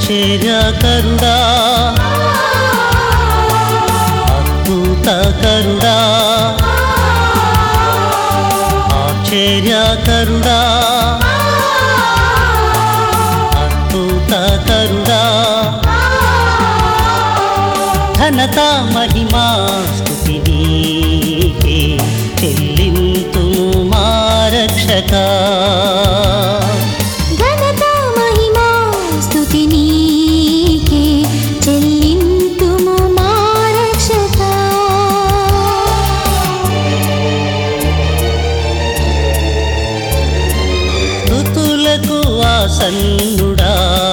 ఆశ్చర్యకరుడా అద్భుతకరుడా ఆశ్చర్యకరుడా అద్భుతకరుడా ఘనత మహిమా స్తుతి నీకే చెల్లింతుము మా రక్షక ఘనత మహిమా స్తుతి నీకే చెల్లింతుము మా రక్షక ఋతులకు ఆసన్నుడా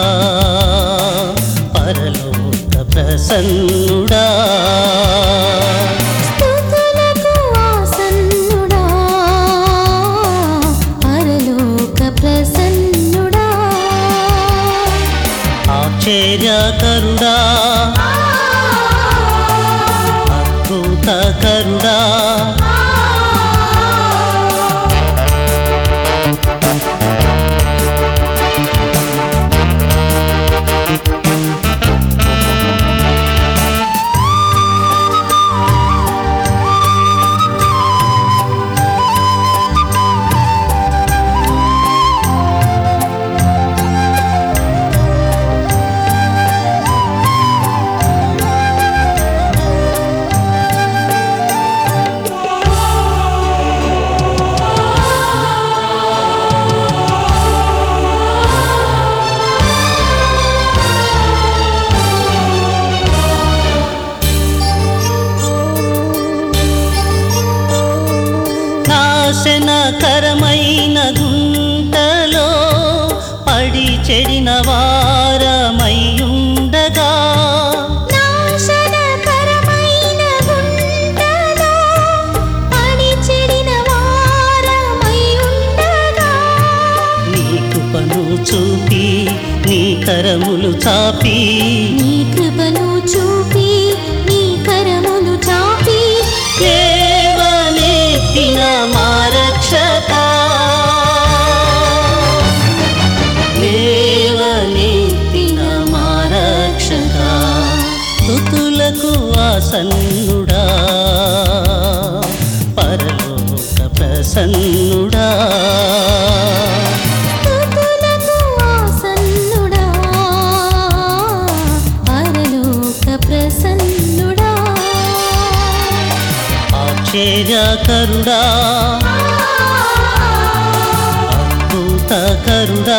పరలోక ప్రసన్నుడా స్తుతులకు ఆసన్నుడా పరలోక ప్రసన్నుడా ఆశ్చర్యకరుడా అద్భుతకరుడా నాశనకరమైన గుంటలో పడి చెడిన వారమయ్యుండగా నాశనకరమైన గుంటలో పడి చెడిన వారమై ఉండగా నీ కృపను చూపి నీ కరములు చాపి నీ కృపను చూపి నీ కరములు చాపి దేవనెత్తిన మా రక్షక దేవనెత్తిన మా రక్షక ఋతులకు ఆసన్నుడా పరలోక ప్రసన్నుడా స్తుతులకు ఆసన్నుడా పరలోక ప్రసన్నుడా ఆశ్చర్యకరుడా అద్భుతకరుడా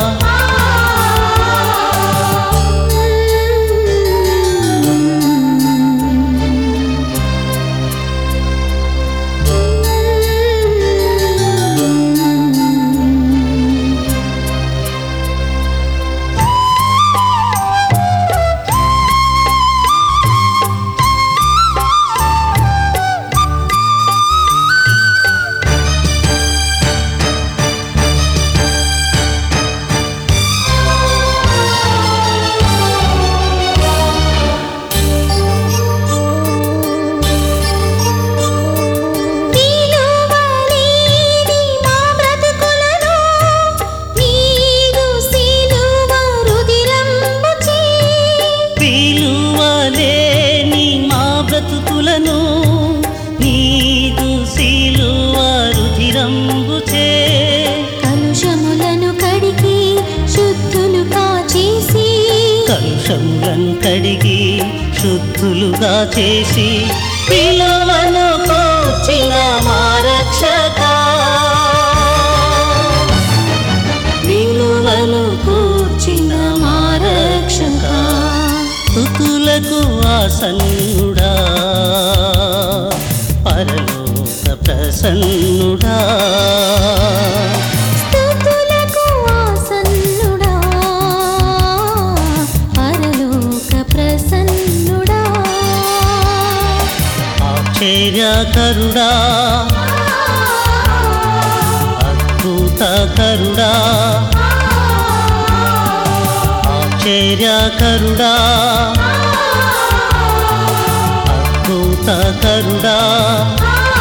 నిలువలేని మా బ్రతుకులను నీవు సిలువ రుధిరంబుచే విలువలేని మా బ్రతుకులను నీదు శీలువ రుధిరంబుచే కలుషములను కడిగి శుద్ధులుగా చేసి కలుషములను కడిగి శుద్ధులుగా చేసి విలువను కోర్చిన మా రక్షక విలువను కూర్చిన మా రక్షక ఋతులకు ఆసన్నుడా పరలోక ప్రసన్నుడా స్తుతులకు ఆసన్నుడా పరలోక ప్రసన్నుడా ఆశ్చర్యకరుడా అద్భుతకరుడా ఆశ్చర్యకరుడా అద్భుతకరుడా